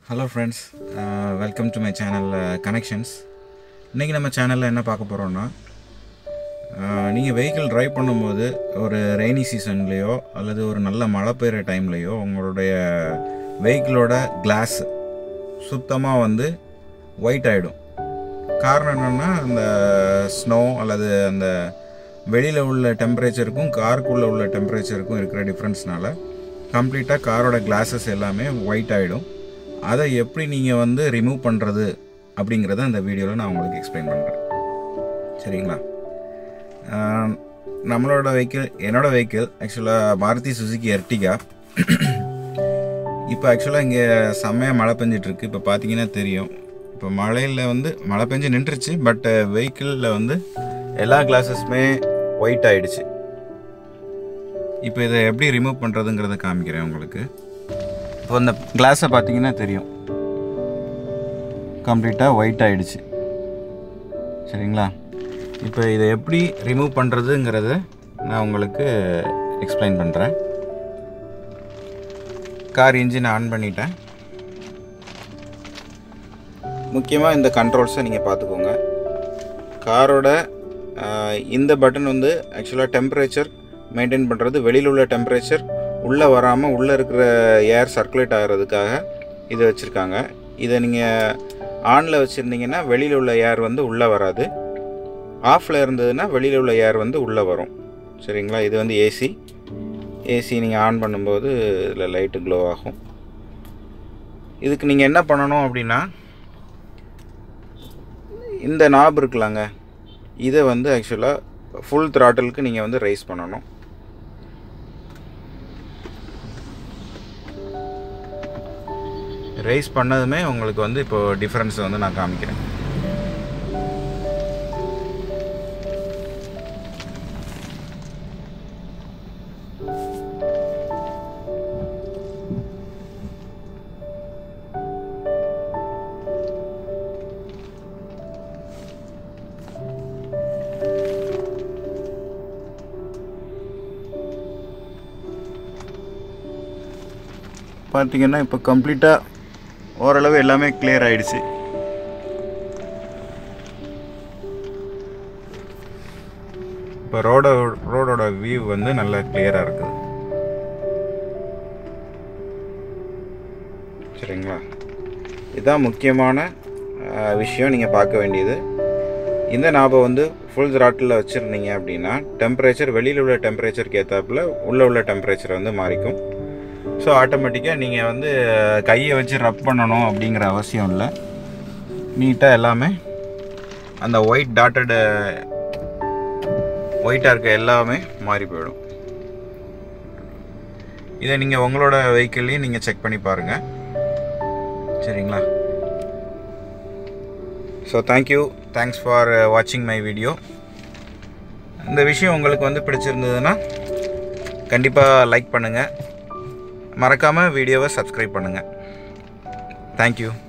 hello friends welcome to my channel connections இன்றைக்கி நம்ம சேனலில் என்ன பார்க்க போகிறோன்னா நீங்கள் வெஹிக்கிள் ட்ரைவ் பண்ணும்போது ஒரு ரெய்னி சீசன்லேயோ அல்லது ஒரு நல்ல மழை பெய்கிற டைம்லேயோ உங்களுடைய வெஹிக்கிளோட கிளாஸ் சுத்தமாக வந்து ஒயிட் ஆகிடும் காரணம் என்னென்னா அந்த ஸ்னோ அல்லது அந்த வெளியில் உள்ள டெம்பரேச்சருக்கும் காருக்குள்ளே உள்ள டெம்பரேச்சருக்கும் இருக்கிற டிஃப்ரென்ஸ்னால கம்ப்ளீட்டாக காரோட கிளாஸஸ் எல்லாமே ஒயிட் ஆகிடும் அதை எப்படி நீங்கள் வந்து ரிமூவ் பண்ணுறது அப்படிங்கிறத அந்த வீடியோவில் நான் உங்களுக்கு எக்ஸ்பிளைன் பண்ணுறேன் சரிங்களா ஆஹ் நம்மளோட வெஹிக்கிள் என்னோடய வெஹிக்கிள் ஆக்சுவலாக மாருதி சுசுகி எர்டிகா இப்போ ஆக்சுவலாக இங்கே செம்மையாக மழை பெஞ்சிட்ருக்கு இப்போ பார்த்தீங்கன்னா தெரியும் இப்போ மழையில் வந்து மழை பெஞ்சு நின்றுச்சு பட் வெஹிக்கிளில் வந்து எல்லா கிளாஸஸுமே ஒயிட் ஆயிடுச்சு இப்போ இதை எப்படி ரிமூவ் பண்ணுறதுங்கிறத காமிக்கிறேன் உங்களுக்கு இப்போ அந்த கிளாஸை பார்த்தீங்கன்னா தெரியும் கம்ப்ளீட்டாக ஒயிட் ஆயிடுச்சு சரிங்களா இப்போ இதை எப்படி ரிமூவ் பண்ணுறதுங்கிறத நான் உங்களுக்கு எக்ஸ்பிளைன் பண்ணுறேன் கார் இன்ஜின் ஆன் பண்ணிட்டேன் முக்கியமாக இந்த கண்ட்ரோல்ஸை நீங்கள் பார்த்துக்கோங்க காரோட ஆஹ், இந்த பட்டன் வந்து ஆக்சுவலாக டெம்பரேச்சர் மெயின்டைன் பண்ணுறது வெளியில் உள்ள டெம்பரேச்சர் உள்ளே வராமல் உள்ளே இருக்கிற ஏர் சர்க்குலேட் ஆகிறதுக்காக இது வச்சுருக்காங்க இதை நீங்கள் ஆனில் வச்சுருந்தீங்கன்னா வெளியில் உள்ள ஏர் வந்து உள்ளே வராது ஆஃபில் இருந்ததுன்னா வெளியில் உள்ள ஏர் வந்து உள்ளே வரும் சரிங்களா இது வந்து ஏசி ஏசி நீங்கள் ஆன் பண்ணும்போது இதில் லைட்டு க்ளோ ஆகும் இதுக்கு நீங்கள் என்ன பண்ணணும் அப்படின்னா இந்த நாப் இருக்குலாங்க இதை வந்து ஆக்சுவலாக ஃபுல் த்ராட்டலுக்கு நீங்கள் வந்து ரைஸ் பண்ணணும் ரைஸ் பண்ணதுமே உங்களுக்கு வந்து இப்போ டிஃப்ரென்ஸ் வந்து நான் காமிக்கிறேன் பார்த்தீங்கன்னா இப்போ கம்ப்ளீட்டாக ஓரளவு எல்லாமே கிளியர் ஆயிடுச்சு இப்போ ரோட ரோடோட வியூ வந்து நல்லா கிளியராக இருக்குது சரிங்களா இதுதான் முக்கியமான அஹ், விஷயம் நீங்கள் பார்க்க வேண்டியது இந்த ஞாபகம் வந்து ஃபுல் த்ராட்டில் வச்சுருந்தீங்க அப்படின்னா டெம்பரேச்சர் வெளியில் உள்ள டெம்பரேச்சருக்கு ஏற்றாப்புல உள்ளே உள்ள டெம்பரேச்சர் வந்து மாறிக்கும் ஸோ ஆட்டோமேட்டிக்காக நீங்கள் வந்து கையை வச்சு ரப் பண்ணணும் அப்படிங்கிற அவசியம் இல்லை நீட்டாக எல்லாமே அந்த ஒயிட் டாட்டடு ஒயிட்டாக இருக்க எல்லாமே மாறி போயிடும் இதை நீங்கள் உங்களோட வெஹிக்கிள்லையும் நீங்கள் செக் பண்ணி பாருங்கள் சரிங்களா ஸோ தேங்க்யூ தேங்க்ஸ் ஃபார் வாட்சிங் மை வீடியோ இந்த விஷயம் உங்களுக்கு வந்து பிடிச்சிருந்ததுன்னா கண்டிப்பாக லைக் பண்ணுங்கள் மறக்காமல் வீடியோவை சப்ஸ்கிரைப் பண்ணுங்கள் தேங்க்யூ